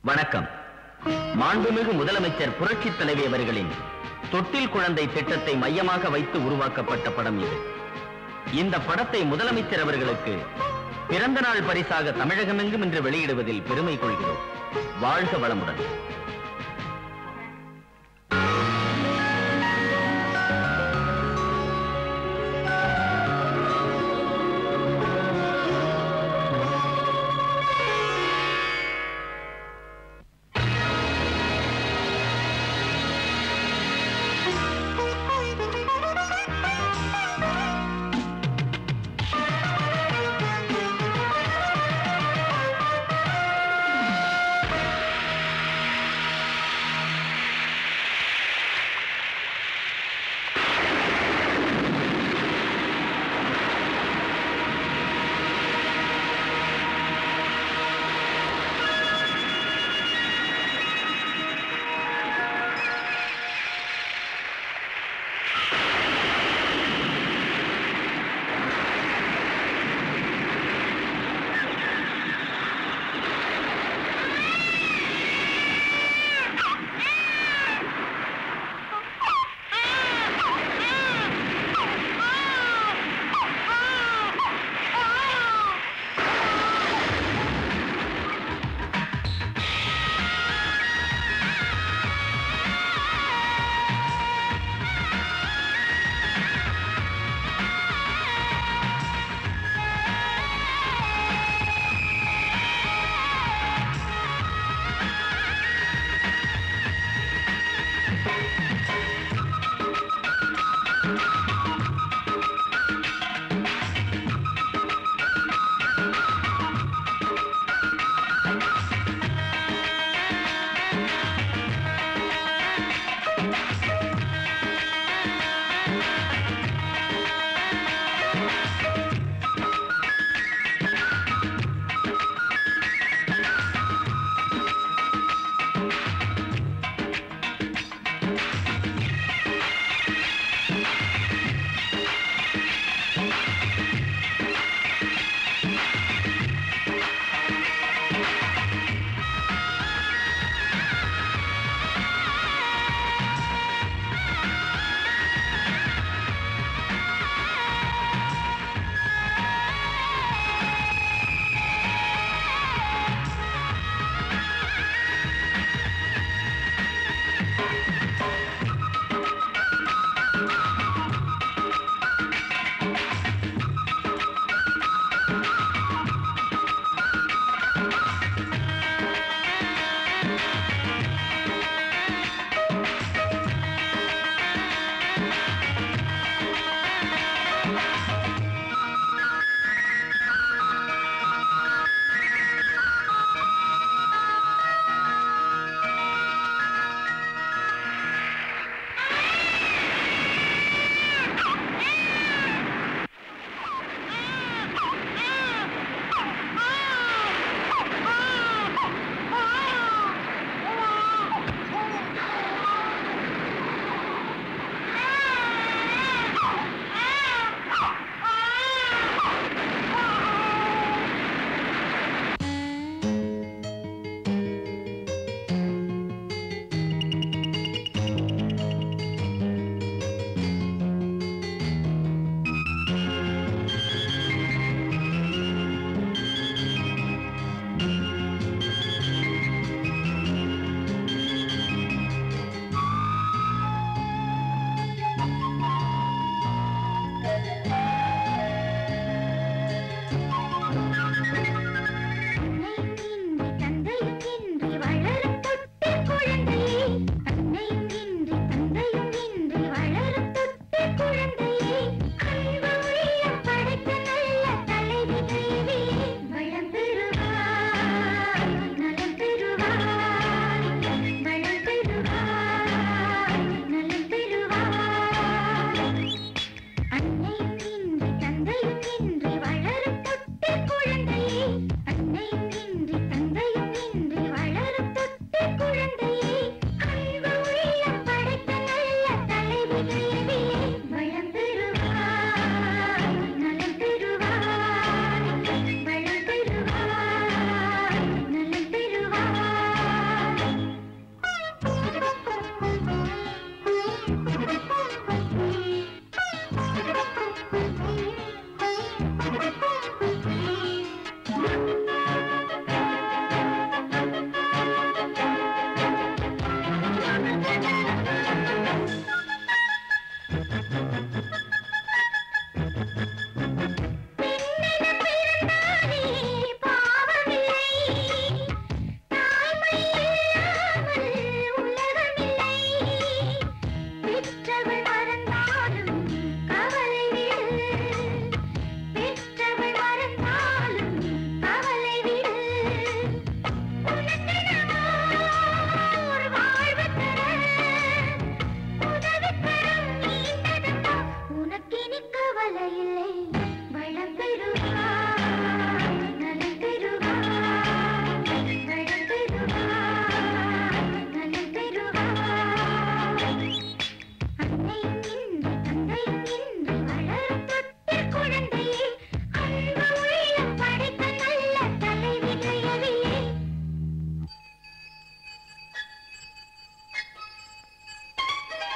வணக்கம் மாண்புமிகு முதலமைச்சர் புரட்சித் தலைவி அவர்களின் தொட்டில் குழந்தை திட்டத்தை மையமாக வைத்து உருவாக்கப்பட்ட படம் இது இந்த படத்தை முதலமைச்சர் அவர்களுக்கு பிறந்த நாள் பரிசாக தமிழகமெங்கும் இன்று வெளியிடுவதில் பெருமை கொள்கிறோம் வாழ்க வளமுடன்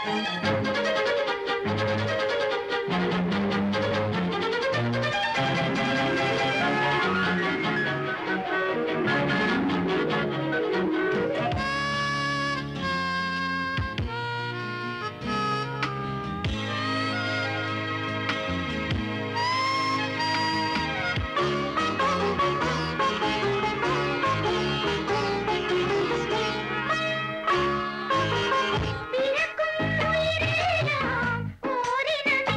பிறக்கும் உயிரெல்லாம் ஓரினமே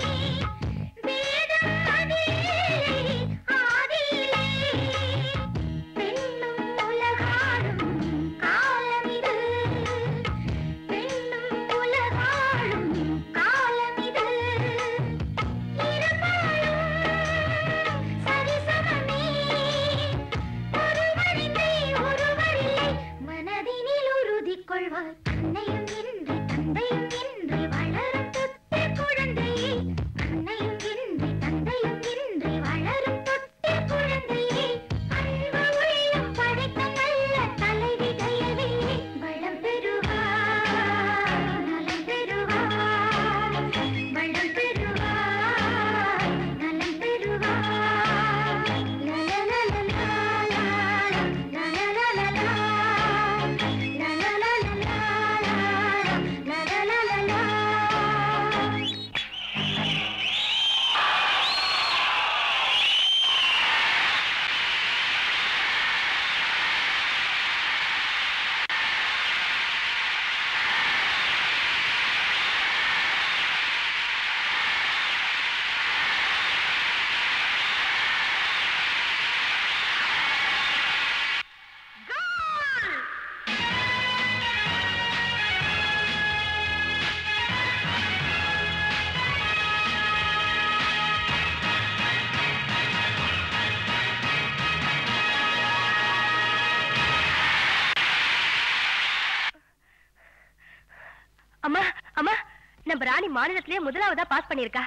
வேதம் அதிலே ஆதியிலே பெண்ணும் உலகாளும் காலமிது பெண்ணும் உலகாளும் காலமிது இருபாலும் சரிசமமே ஒருவரின்றி ஒருவரில்லை மனதினில் உறுதி கொள்வார் அன்னையும் இன்றி தந்தையும் இன்றி வளரும் தொட்டு குழந்தையே அன்னையும் இன்றி தந்தையும் இன்றி வளரும் தொட்டு குழந்தையே அன்பு உள்ளம் படைத்த நல்ல தலைவி தயவிலே வளம் பெறுவார் நலம் பெறுவார் வளம் பெறுவார் நலம் பெறுவார் லலலலலா, லலலலலா, லலலலலா, லலலலலா. அம்மா அம்மா நம்ம ராணி மாநிலத்திலேயே முதலாவதா பாஸ் பண்ணிருக்கா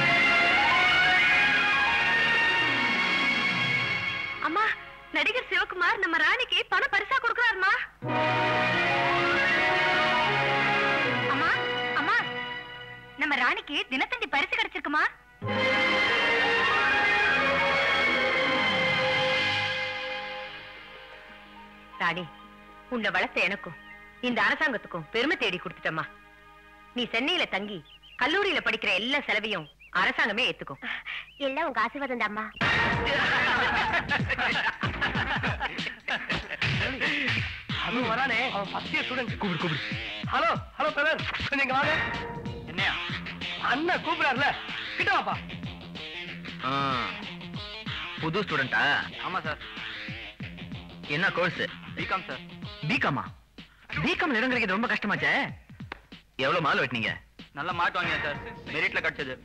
அம்மா நடிகர் சிவகுமார் நம்ம ராணிக்கு பண பரிசா கொடுக்கறாருமா அம்மா அம்மா நம்ம ராணிக்கு தினத்தந்தி பரிசு கிடைச்சிருக்குமா ராணி உன்னை வளர்த்த எனக்கும் இந்த அரசாங்கத்துக்கும் பெருமை தேடி கொடுத்துட்டம்மா நீ சென்னையில தங்கி கல்லூரியில படிக்கிற எல்லா செலவையும் அரசாங்கமே ஏத்துக்கும் எல்லாம் உங்க ஆசீர்வாதம் அம்மா அதுவும் வரானே அவன் ஃபர்ஸ்ட் இயர் ஸ்டூடெண்ட் கூப்பிடு கூப்பிடு ஹலோ ஹலோ பிரதர் கொஞ்சம் இங்க வாங்க என்னையா அண்ணன் கூப்பிடாருல கிட்ட வாப்பா புது ஸ்டூடெண்டா ஆமா சார் என்ன கோர்ஸ் பிகாம் சார் பிகாமா பிகாம்ல இறங்குறது ரொம்ப கஷ்டமாச்சே எவ்வளவு மால் வெட்டினீங்க நல்ல மார்க் வாங்கியா சார் மெரிட்ல கிடைச்சது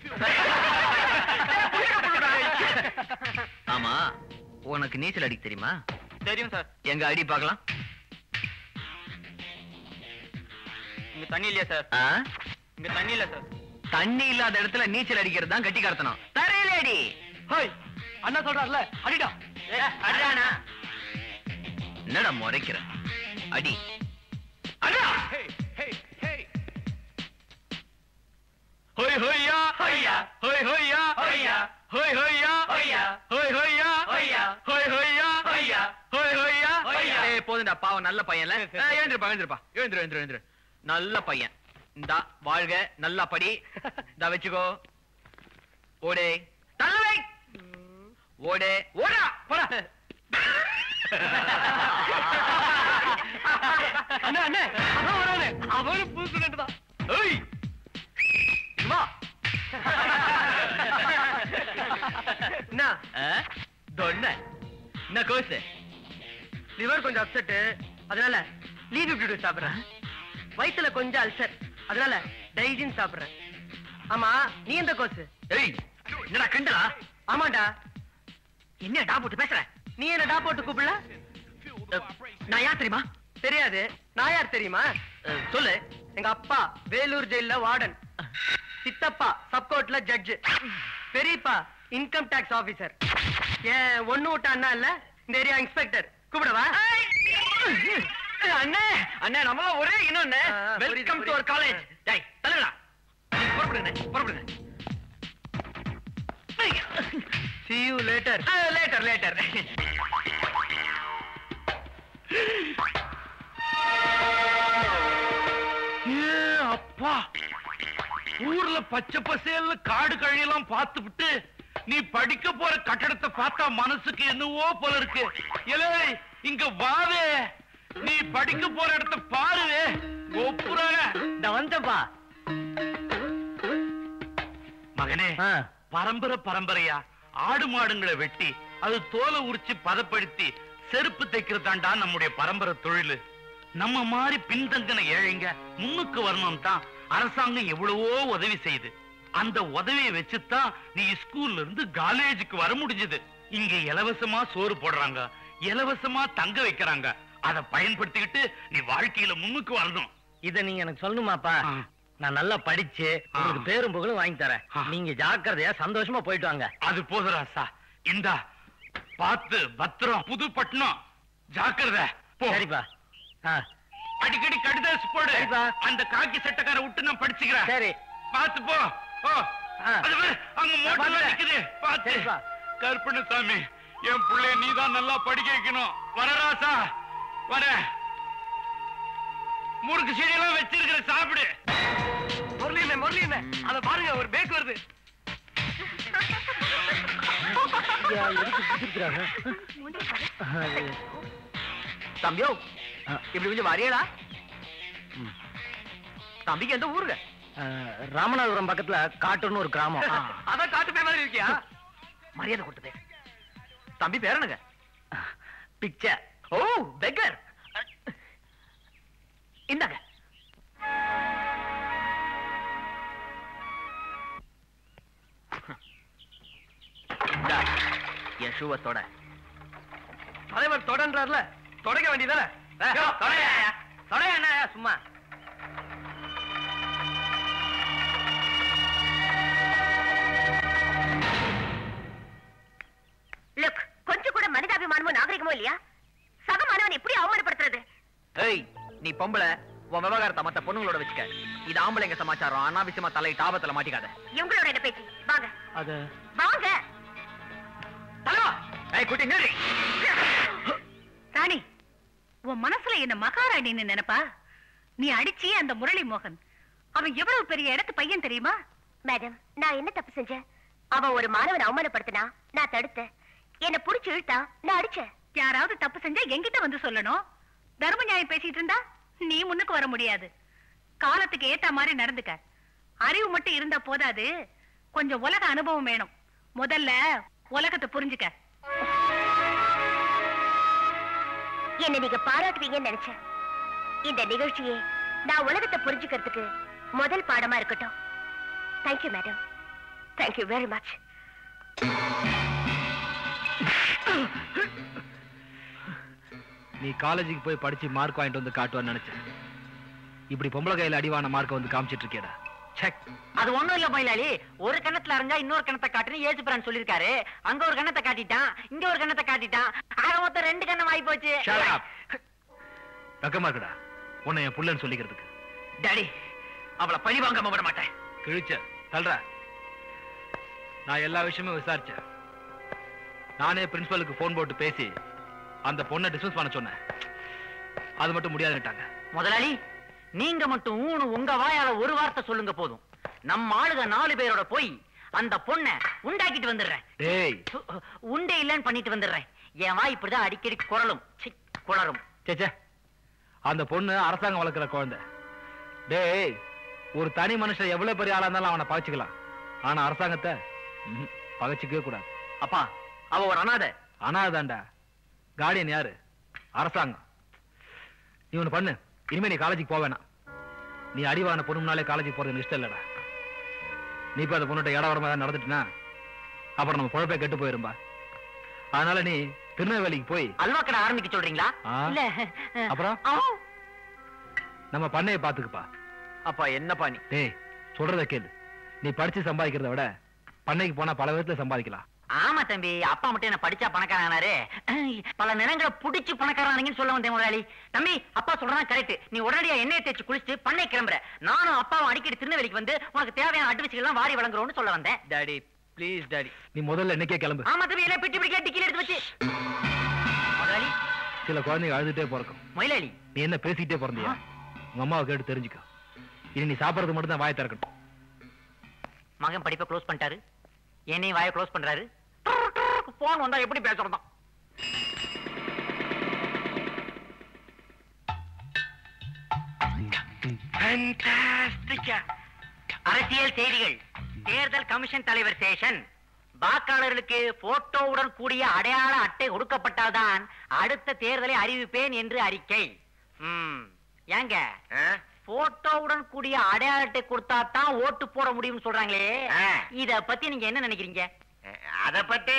ஆமா உனக்கு நீச்சல் அடிக்க தெரியுமா தெரியும் சார் எங்க அடி பார்க்கலாம் இங்க தண்ணி இல்லையா சார் ஆ? இங்க தண்ணி இல்ல சார் தண்ணி இல்லாத இடத்துல நீச்சல் அடிக்கிறது தான் கட்டி கார்த்தனம் தரையில அடி ஹோய் அண்ணா சொல்றாருல அடிடா என்னடா முறைக்கிற அடி அடா ஹோய் ஹோய்யா ஹோய்யா ஹோய் ஹோய்யா ஹோய்யா ஹோய் ஹோய்யா ஹோய்யா ஹோய் ஹோய்யா ஹோய்யா ஹோய் ஹோய்யா ஹோய்யா ஹோய் ஹோய்யா ஹோய்யா ஏய் போதும்டா பாவம் நல்ல பையன்ல ஏய், எழுந்திருப்பா எழுந்திருப்பா எழுந்திரு எழுந்திரு எழுந்திரு நல்ல பையன் இந்தா வாழ்க நல்லா படி இந்தா வச்சுக்கோ ஓடே தள்ளவை ஓடே ஓடா போடா அண்ணா அண்ணா அவன் வரானே அவனும் புது ஸ்டூடெண்ட் தான் ஏய் வா என்ன தொன்ன என்ன கோஸ் லிவர் கொஞ்சம் அப்செட் அதனால லீவ் விட்டு சாப்பிடுறேன் வயித்துல கொஞ்சம் அல்சர் அதனால டைஜின் சாப்பிடுறேன் ஆமா நீ எந்த கோர்ஸ் ஏய் என்னடா கண்டலா ஆமாடா என்ன டா போட்டு பேசுற நீ என்ன டா போட்டு கூப்பிடல நான் யார் தெரியுமா தெரியாது நான் யார் தெரியுமா அஹ், சொல்லு எங்க அப்பா வேலூர் ஜெயில்ல வார்டன் சித்தப்பா சப்கோர்ட்ல ஜட்ஜ் பெரியப்பா இன்கம் டாக்ஸ் ஆபீசர் ஏன் ஒண்ணு விட்ட அண்ணா இல்ல இந்த ஏரியா இன்ஸ்பெக்டர் கூப்பிடவா அண்ணே அண்ணே நம்மளாம் ஒரே இனம் அண்ணே ஆ, ஆ, புரியுது, வெல்கம் டு புரியுது. அவர் காலேஜ் டேய் தள்ளுடா புறப்படுங்க புறப்படுங்க see you later later later ஏ அப்பா ஊர்ல பச்சை பசேல்னு காடு கழியெல்லாம் பார்த்து விட்டு நீ படிக்க போற கட்டடத்தை பார்த்தா மனசுக்கு என்னவோ போல இருக்கு ஏலே இங்க வாவே நீ படிக்க போற இடத்த பாருவே ஒப்புறாங்க இந்த வந்தப்பா மகனே பரம்பரை பரம்பரையா ஆடு மாடுங்களை வெட்டி அது தோலை உரிச்சு பதப்படுத்தி செருப்பு தைக்கிறதாண்டா நம்முடைய பரம்பரை தொழில் நம்ம மாதிரி பின்தங்கின ஏழைங்க முன்னுக்கு வரணும் தான் அரசாங்கம் எவ்வளவோ உதவி செய்யுது அந்த உதவியை வச்சுதான் நீ ஸ்கூல்ல இருந்து காலேஜுக்கு வர முடிஞ்சது இங்க இலவசமா சோறு போடுறாங்க இலவசமா தங்க வைக்கிறாங்க அதை பயன்படுத்திக்கிட்டு நீ வாழ்க்கையில முன்னுக்கு வரணும் இத நீங்க எனக்கு சொல்லணுமாப்பா ஆ. நான் நல்லா படிச்சு உங்களுக்கு பேரும் புகழும் வாங்கி தரேன் ஆ. நீங்க ஜாக்கிரதையா சந்தோஷமா போயிட்டு வாங்க அது போதுராசா இந்தா பார்த்து பத்திரம் புதுப்பட்டினம் ஜாக்கிரதை போ சரிப்பா ஆ, அடிக்கடி கடிதாசு போடு சரிப்பா. அந்த காக்கி சட்டக்கார விட்டு நான் படிச்சுக்கிறேன் சரி பார்த்து போ ஓ ஆ. அது பாரு, அங்க மோட்டர் பார்த்துக்கிறேன். நிக்குது பார்த்து சரிப்பா. கருப்பண்ணசாமி என் பிள்ளைய நீதான் நல்லா படிக்க வைக்கணும் வரராசா வர முறுக்கு செடியெல்லாம் வச்சிருக்கிற சாப்பிடு முரளி என்ன முரளி என்ன அத பாருங்க ஒரு பேக் வருது ஐயா, எதுக்கு குதிக்கிறாங்க? அது, தம்பியோ இப்படி கொஞ்சம் வரையடா தம்பிக்கு எந்த ஊருங்க ஆ, ராமநாதபுரம் பக்கத்துல காட்டுன்னு ஒரு கிராமம் ஆ. அதான் காட்டு பே மாதிரி இருக்கியா மரியாதை கொடுத்து பேசு தம்பி பேர் என்னங்க பிச்சை ஓ பெக்கர் இந்தாங்க இந்தா, என் ஷூவை தொட தலைவர் தொடன்றார்ல தொடக்க வேண்டியதானே தொடைய என்ன சும்மா லுக் கொஞ்சம் கூட மனிதாபிமானமும் நாகரிகமும் இல்லையா சக மாணவன் எப்படி அவமானப்படுத்துறது ஏய் நீ பொம்பளை உன் விவகாரத்தை மத்த பொண்ணுங்களோட வச்சுக்க இது ஆம்பளைங்க சமாச்சாரம் அனாவசியமா தலை டாபத்துல மாட்டிக்காத இவங்களோட என்ன பேச்சு வாங்க அது வாங்க தலைவா ஏய் குட்டி நில்லு ராணி உன் மனசுல என்ன மகாராணின்னு நினைப்பா நீ அடிச்சியே அந்த முரளி மோகன் அவன் எவ்வளவு பெரிய இடத்து பையன் தெரியுமா மேடம் நான் என்ன தப்பு செஞ்சேன் அவன் ஒரு மாணவனை அவமானப்படுத்தினா நான் தடுத்தேன் என்ன புடிச்சு இழுத்தா நான் அடிச்சேன் யாராவது தப்பு செஞ்சா என்கிட்ட வந்து சொல்லணும் தர்ம நியாயம் பேசிட்டு இருந்தா நீ முன்னுக்கு வர முடியாது காலத்துக்கு ஏத்த மாதிரி நடந்துக்க அறிவு மட்டும் இருந்தா போதாது கொஞ்சம் உலக அனுபவம் வேணும் முதல்ல உலகத்தை புரிஞ்சுக்க என்ன நீங்க பாராட்டுவீங்கன்னு நினைச்சேன் இந்த நிகழ்ச்சியே நான் உலகத்தை புரிஞ்சுக்கிறதுக்கு முதல் பாடமா இருக்கட்டும் thank you madam thank you very much நீ காலேஜுக்கு போய் படிச்சு மார்க் வாங்கிட்டு வந்து காட்டுவான்னு நினைச்சேன் இப்படி பொம்பளை கையில அடிவான மார்க்க வந்து காமிச்சிட்டு இருக்கேடா செக் அது ஒண்ணும் இல்ல மயிலாளி ஒரு கணத்துல அறிஞ்சா இன்னொரு கணத்தை காட்டுன்னு ஏசுபிரான் சொல்லிருக்காரு அங்க ஒரு கணத்தை காட்டிட்டான் இங்க ஒரு கணத்தை காட்டிட்டான் ஆக மொத்தம் ரெண்டு கண்ணம் ஆயி போச்சு Shut up. வெக்கமா இருக்குடா உன்னை என் புள்ளன்னு சொல்லிக்கிறதுக்கு டாடி அவளை பழி வாங்காம விட மாட்டேன் கிழிச்ச தல்ற நான் எல்லா விஷயமும் விசாரிச்சேன் நானே பிரின்சிபலுக்கு போன் போட்டு பேசி அந்த பொண்ணை டிஸ்மிஸ் பண்ண சொன்னேன் அது மட்டும் முடியாதுன்னுட்டாங்க முதலாளி நீங்க மட்டும் ஊனு உங்க வாயால ஒரு வார்த்தை சொல்லுங்க போதும் நம்ம ஆளுக நாலு பேரோட போய் அந்த பொண்ணை உண்டாக்கிட்டு வந்துடுறேன் டேய் சு, உண்டே இல்லைன்னு பண்ணிட்டு வந்துடுறேன் என் வாய் இப்படிதான் அடிக்கடி குரலும் சி, குளரும் சேச்சே அந்த பொண்ணு அரசாங்கம் வளர்க்குற குழந்தை டேய் ஒரு தனி மனுஷன் எவ்வளவு பெரிய ஆளா இருந்தாலும் அவனை பகைச்சுக்கலாம் ஆனா அரசாங்கத்தை ம்ஹும், பகைச்சிக்கவே கூடாது அப்பா அவ ஒரு அனாதை அனாதாண்டா கார்டியன் யாரு அரசாங்கம் நீ ஒண்ணு பண்ணு இனிமே நீ காலேஜுக்கு போக வேணாம் நீ அடிவான பொண்ணு முன்னாலே காலேஜுக்கு போறது எனக்கு இஷ்டம் இல்லடா நீ இப்ப அந்த பொண்ணுகிட்ட இட வரமா நடந்துட்டுனா அப்புறம் நம்ம பொழப்பே கெட்டு போயிரும்பா அதனால நீ திருநெல்வேலிக்கு போய் அல்வா கடை ஆரம்பிக்க சொல்றீங்களா ஆ. இல்ல அப்புறம் ஆ. நம்ம பண்ணைய பாத்துக்குப்பா அப்பா என்னப்பா நீ டேய் சொல்றத கேளு நீ படிச்சு சம்பாதிக்கிறத விட பண்ணைக்கு போனா பல விதத்துல சம்பாதிக்கலாம் ஆமா தம்பி அப்பா மட்டும் என்ன படிச்சா பணக்காரனாரு பல நேரங்களை புடிச்சு பணக்காரனானீங்கன்னு சொல்ல வந்தேன் முதலாளி தம்பி அப்பா சொல்றான் கரெக்ட் நீ உடனடியா எண்ணெய் தேய்ச்சி குளிச்சுட்டு பண்ணை கிளம்புற நானும் அப்பாவும் அடிக்கடி திருநெல்வேலிக்கு வந்து உனக்கு தேவையான அட்வைஸ்கள் எல்லாம் வாரி வழங்குறோம்னு சொல்ல வந்தேன் டாடி ப்ளீஸ் டாடி நீ முதல்ல இன்னைக்கே கிளம்பு ஆமா தம்பி எல்லாம் பிடி பிடிக்கல டிக்கில எடுத்து வச்சு முதலாளி சில குழந்தைங்க அழுதுட்டே பிறக்கும் முதலாளி நீ என்ன பேசிக்கிட்டே பிறந்தியா உங்க அம்மாவை கேட்டு தெரிஞ்சுக்கோ இனி நீ சாப்பிடுறது மட்டும் தான் வாயை திறக்கணும் மகன் படிப்பை க்ளோஸ் பண்ணிட்டாரு என்னையும் வாயை க்ளோஸ் பண்றாரு போன் வந்தா எப்படி பேசுறதும் அரசியல் செய்திகள் தேர்தல் கமிஷன் தலைவர் ஸ்டேஷன் வாக்காளர்களுக்கு போட்டோவுடன் கூடிய அடையாள அட்டை கொடுக்கப்பட்டால்தான் அடுத்த தேர்தலை அறிவிப்பேன் என்று அறிக்கை ம், ஏங்க போட்டோவுடன் கூடிய அடையாள அட்டை கொடுத்தா தான் ஓட்டு போட முடியும்னு சொல்றாங்களே இத பத்தி நீங்க என்ன நினைக்கிறீங்க அத பத்தி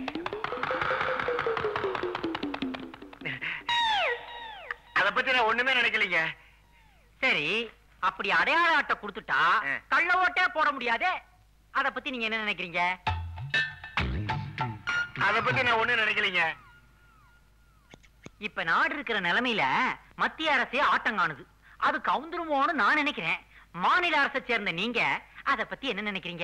அத பத்தி நான் ஒண்ணுமே நினைக்கலீங்க சரி அப்படி அடையாள அட்டை கொடுத்துட்டா ஆ. கள்ள ஓட்டே போட முடியாதே அத பத்தி நீங்க என்ன நினைக்கிறீங்க அத பத்தி நான் ஒண்ணும் நினைக்கலீங்க இப்ப நாடு இருக்கிற நிலைமையில மத்திய அரசே ஆட்டம் காணுது அது கவுந்துருமோன்னு நான் நினைக்கிறேன் மாநில அரசை சேர்ந்த நீங்க அத பத்தி என்ன நினைக்கிறீங்க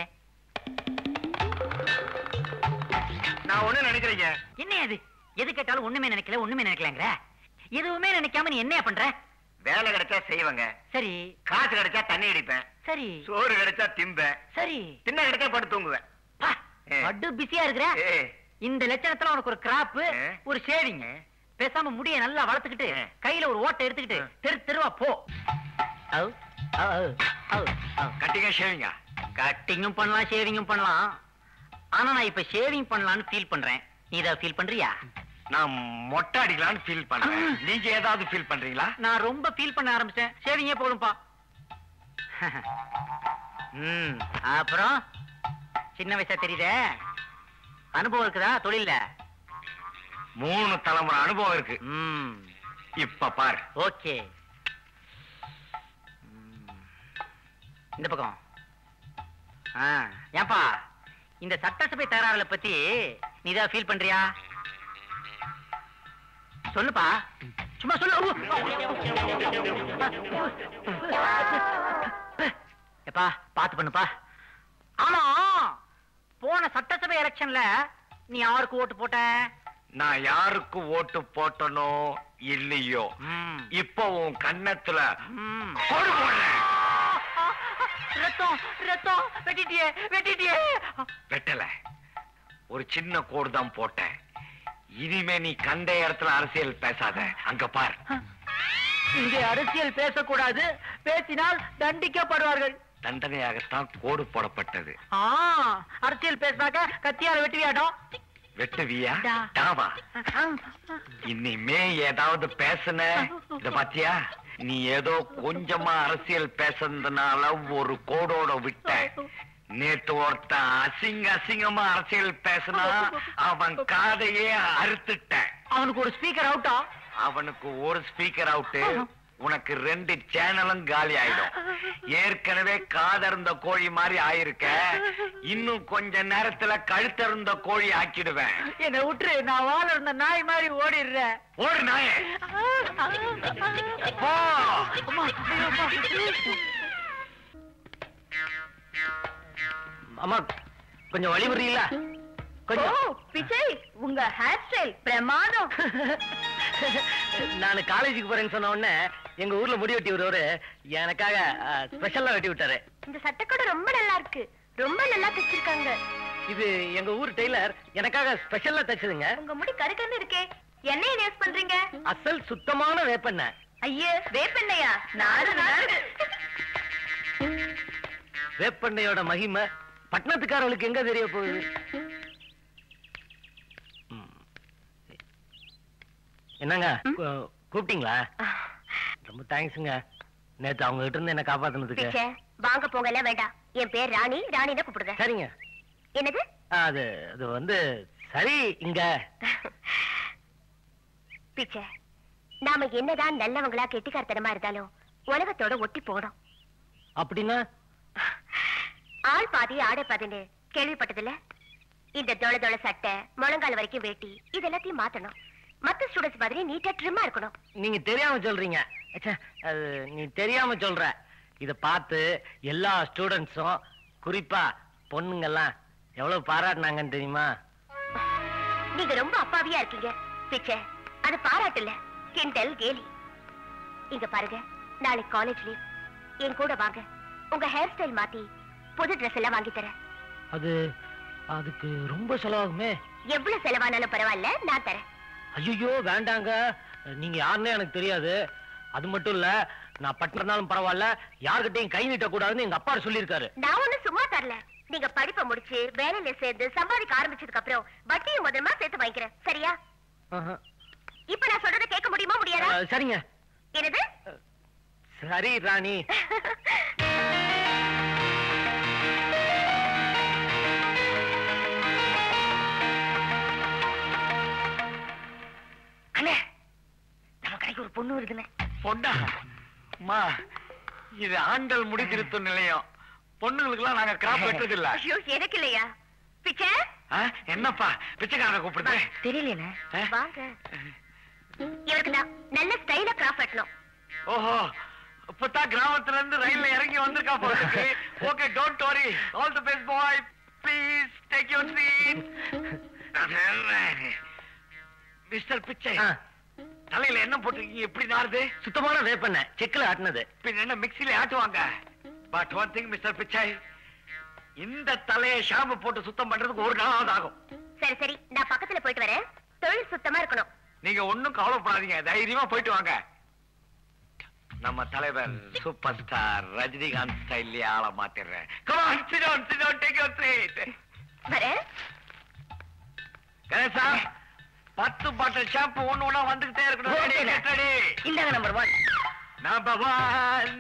நான் ஒண்ணும் நினைக்கலீங்க என்ன அது எது கேட்டாலும் ஒண்ணுமே நினைக்கல ஒண்ணுமே நினைக்கலங்கிற எதுவுமே நினைக்காம நீ என்ன பண்ற வேலை கிடைச்சா செய்வேங்க சரி காசு கிடைச்சா தண்ணி அடிப்பேன் சரி சோறு கிடைச்சா திம்பேன் சரி தின்ன கிடைச்சா படுத்து தூங்குவேன் பா, ஏ. படு பிஸியா இருக்கிற ஏ, இந்த லட்சணத்துல உனக்கு ஒரு கிராப் ஆ. ஒரு ஷேவிங் பேசாம முடிய நல்லா வளர்த்துக்கிட்டு ஆ. கையில ஒரு ஓட்டை எடுத்துக்கிட்டு ஆ. தெரு தெருவா போ அவு, அவு, அவு, அவு, அவு. கட்டிங்க ஷேவிங்க கட்டிங்கும் பண்ணலாம் ஷேவிங்கும் பண்ணலாம் ஆனா நான் இப்ப ஷேவிங் பண்ணலாம்னு ஃபீல் பண்றேன் நீ இதை ஃபீல் பண்றியா நான் மொட்டை அடிக்கலாம்னு ஃபீல் பண்றேன் ஆ. நீங்க ஏதாவது ஃபீல் பண்றீங்களா நான் ரொம்ப ஃபீல் பண்ண ஆரம்பிச்சேன் ஷேவிங்கே போதும்பா ம் அப்புறம் சின்ன வயசா தெரியுதே அனுபவம் இருக்குதா தொழில்ல மூணு தலைமுறை அனுபவம் இருக்கு ம் இப்ப பாரு ஓகே ம். இந்த பக்கம் ஆ ஏன்பா இந்த சட்டசபை தகராறுல பத்தி நீ தான் ஃபீல் பண்றியா சொல்லுப்பா சும்மா சொல்லு எப்பா பாத்து பண்ணுப்பா ஆமா போன சட்டசபை எலெக்ஷன்ல நீ யாருக்கு ஓட்டு போட்ட நான் யாருக்கு ஓட்டு போட்டனோ இல்லையோ ம். இப்போ உன் கன்னத்துல ம். கோடு போடுறேன் ரத்தம் ரத்தம் வெட்டிட்டியே வெட்டிட்டியே வெட்டல ஒரு சின்ன கோடு தான் போட்டேன் இனிமே நீ கண்ட இடத்துல அரசியல் பேசாத அங்க பார் இங்கே அரசியல் பேசக்கூடாது பேசினால் தண்டிக்கப்படுவார்கள் தண்டனையாகத்தான் கோடு போடப்பட்டது ஆ அரசியல் பேசினாக்க கத்தியால வெட்டுவியாடம் வெட்டுவியா டா. டாவா இனிமே ஏதாவது பேசுன இத பாத்தியா நீ ஏதோ கொஞ்சமா அரசியல் பேசுனதுனால ஒரு கோடோட விட்ட நேத்து ஒருத்தன் அசிங்க அசிங்கமா அரசியல் பேசினா அவன் காதையே அறுத்துட்டேன் அவனுக்கு ஒரு ஸ்பீக்கர் அவுட்டா அவனுக்கு ஒரு ஸ்பீக்கர் அவுட்டு உனக்கு ரெண்டு சேனலும் காலி ஆயிடும் ஏற்கனவே காதருந்த கோழி மாதிரி ஆயிருக்க இன்னும் கொஞ்ச நேரத்துல கழுத்தருந்த கோழி ஆக்கிடுவேன் என்னை விட்டுரு நான் வாழ இருந்த நாய் மாதிரி ஓடிடுறேன் ஓடு நாயே போ அம்மா கொஞ்சம் வழி விடுறீங்களா கொஞ்சம் விஜய் உங்க ஹேர் ஸ்டைல் பிரமாதம் நான் காலேஜுக்கு போறேன்னு சொன்ன உடனே எங்க ஊர்ல முடி வெட்டி விடுறவரு எனக்காக ஸ்பெஷலா வெட்டி விட்டாரு இந்த சட்டக்கூட ரொம்ப நல்லா இருக்கு ரொம்ப நல்லா தைச்சிருக்காங்க இது எங்க ஊர் டெய்லர் எனக்காக ஸ்பெஷலா தைச்சதுங்க உங்க முடி கருக்கன்னு இருக்கே என்ன யூஸ் பண்றீங்க அசல் சுத்தமான வேப்பெண்ணெய் ஐயே வேப்பெண்ணையா நாடு நாடு வேப்பெண்ணையோட மகிமை பட்டணத்துக்காரர்களுக்கு எங்க தெரிய போகுது ம். என்னங்க கூ- கூப்பிட்டீங்களா ரொம்ப தேங்க்ஸுங்க நேத்து அவங்க கிட்ட இருந்து என்ன காப்பாத்துனதுக்கு பிச்சை வாங்க போங்க எல்லாம் வேண்டாம் என் பேர் ராணி ராணி தான் கூப்பிடுங்க சரிங்க என்னது அது அது வந்து சரி இங்க பிச்சை நாம என்னதான் நல்லவங்களா கெட்டிக்காரத்தனமா இருந்தாலும் உலகத்தோட ஒட்டி போனோம் அப்படின்னா ஆள் பாதி ஆடை பாதின்னு கேள்விப்பட்டதில்ல இந்த தொள தொள சட்டை முழங்கால் வரைக்கும் வேட்டி இது எல்லாத்தையும் மாத்தணும் மத்த ஸ்டூடெண்ட்ஸ் மாதிரி நீட்டா ட்ரிம்மா இருக்கணும் நீங்க தெரியாம சொல்றீங்க ச்சே, அது நீ தெரியாம சொல்ற இத பார்த்து எல்லா ஸ்டூடெண்ட்ஸும் குறிப்பா பொண்ணுங்கெல்லாம் எவ்வளவு பாராட்டினாங்கன்னு தெரியுமா நீங்க ரொம்ப அப்பாவியா இருக்கீங்க பிச்சை அது பாராட்டு இல்ல கிண்டல் கேலி இங்க பாருங்க நாளைக்கு காலேஜ் லீவ் என் கூட வாங்க உங்க ஹேர் ஸ்டைல் மாத்தி புது Dress எல்லாம் வாங்கி தரேன் அது அதுக்கு ரொம்ப செலவாகுமே எவ்வளவு செலவானாலும் பரவாயில்ல நான் தரேன் ஐயோ வேண்டாங்க நீங்க யாருன்னே எனக்கு தெரியாது அது மட்டும் இல்ல நான் பட்டிருந்தாலும் பரவாயில்ல யார்கிட்டயும் கை நீட்ட கூடாதுன்னு எங்க அப்பா சொல்லியிருக்காரு நான் ஒண்ணும் சும்மா தரல நீங்க படிப்பை முடிச்சு வேலையில சேர்ந்து சம்பாதிக்க ஆரம்பிச்சதுக்கு அப்புறம் வட்டியும் முதல்மா சேர்த்து வாங்கிக்கிறேன் சரியா ஆஹா. இப்ப நான் சொல்றதை கேட்க முடியுமா முடியாதா அஹ், சரிங்க என்னது சரி ராணி அண்ணே நம்ம கடைக்கு ஒரு பொண்ணு வருதுண்ணே பொண்ணா அம்மா இது ஆண்கள் முடி திருத்தும் நிலையம் பொண்ணுங்களுக்குலாம் நாங்க கிராப் வெட்டுறது இல்ல ஐயோ எனக்கு இல்லையா பிச்சை ஆ, என்னப்பா பிச்சைக்காரனை கூப்பிடுது தெரியலையேண்ணே வாங்க இவருக்கு நான் நல்ல ஸ்டைலா கிராஃப்ட் வெட்டணும் ஓஹோ இப்பதான் கிராமத்துல இருந்து ரயில்ல இறங்கி வந்திருக்கா போல இருக்கு okay don't worry all the best bye please take your seat mister Pichai ஆ, தலையில என்ன போட்டிருக்கீங்க எப்படி நாருது சுத்தமான வேப்பண்ண செக்கில் ஆட்டினது பின்ன என்ன மிக்ஸில ஆட்டுவாங்க but one thing mister Pichai இந்த தலையை ஷாம்பு போட்டு சுத்தம் பண்றதுக்கு ஒரு நாளாவது ஆகும் சரி சரி நான் பக்கத்துல போயிட்டு வரேன் தொழில் சுத்தமா இருக்கணும் நீங்க ஒண்ணும் கவலைப்படாதீங்க தைரியமா போயிட்டு வாங்க நம்ம தலைவர் சூப்பர் ஸ்டார் ரஜினிகாந்த் ஸ்டைல்லயே ஆள மாத்திடுறேன் Come on, sit down, sit down, take your seat. வரேன் கணேசா பத்து பாட்டில் ஷாம்பு ஒண்ணு ஒண்ணா வந்துகிட்டே இருக்கணும் Ready, ஓகேண்ணே. get ready. இந்தாங்க number one Number one.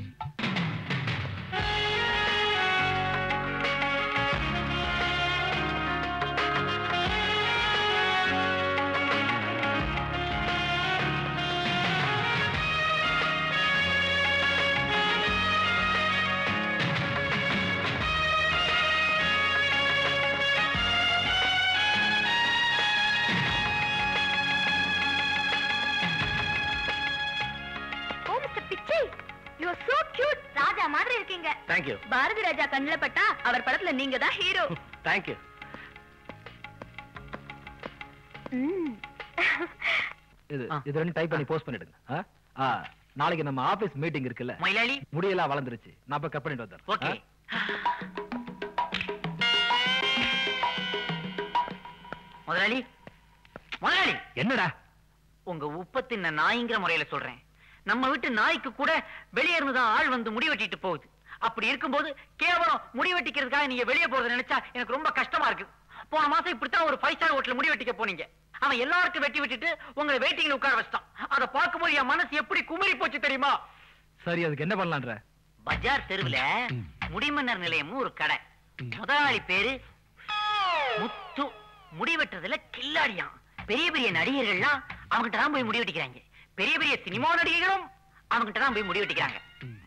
Oh mister Pichai you are so cute ராஜா மாதிரி இருக்கீங்க தேங்க்யூ பாரதி ராஜா கண்ணுல பட்டா அவர் படத்துல நீங்க தான் ஹீரோ தேங்க்யூ இது இது ரெண்டு டைப் பண்ணி போஸ்ட் பண்ணிடுங்க ஆ? ஆ, நாளைக்கு நம்ம ஆபீஸ் மீட்டிங் இருக்குல்ல மயிலாளி முடியெல்லாம் வளர்ந்துருச்சு நான் இப்ப கட் பண்ணிட்டு வந்துடுறேன் ஓகே ஆ? முதலாளி முதலாளி என்னடா உங்க உப்பத்தின நாய்ங்கிற முறையில சொல்றேன் நம்ம வீட்டு நாய்க்கு கூட வெளியே இருந்து தான் ஆள் வந்து முடி வெட்டிட்டு போகுது அப்படி இருக்கும்போது கேவலம் முடி வெட்டிக்கிறதுக்காக நீங்க வெளியே போறதை நினைச்சா எனக்கு ரொம்ப கஷ்டமா இருக்கு போன மாசம் இப்படித்தான் ஒரு ஃபைவ் ஸ்டார் ஹோட்டல் முடி வெட்டிக்க போனீங்க அவன் எல்லாருக்கும் வெட்டி விட்டுட்டு உங்களை வெயிட்டிங்ல உட்கார வச்சிட்டான் அதை பார்க்கும்போது என் மனசு எப்படி குமரி போச்சு தெரியுமா சரி அதுக்கு என்ன பண்ணலான்ற பஜார் தெருவுல முடிமன்னர் நிலையம்னு ஒரு கடை முதலாளி பேரு முத்து முடி வெட்டுறதுல கில்லாடியான் பெரிய பெரிய நடிகர்கள்லாம் அவங்கிட்ட தான் போய் முடி வெட்டிக்கிறாங்க பெரிய பெரிய சினிமா நடிகைகளும் அவங்கிட்ட தான் போய் முடி வெட்டிக்கிறாங்க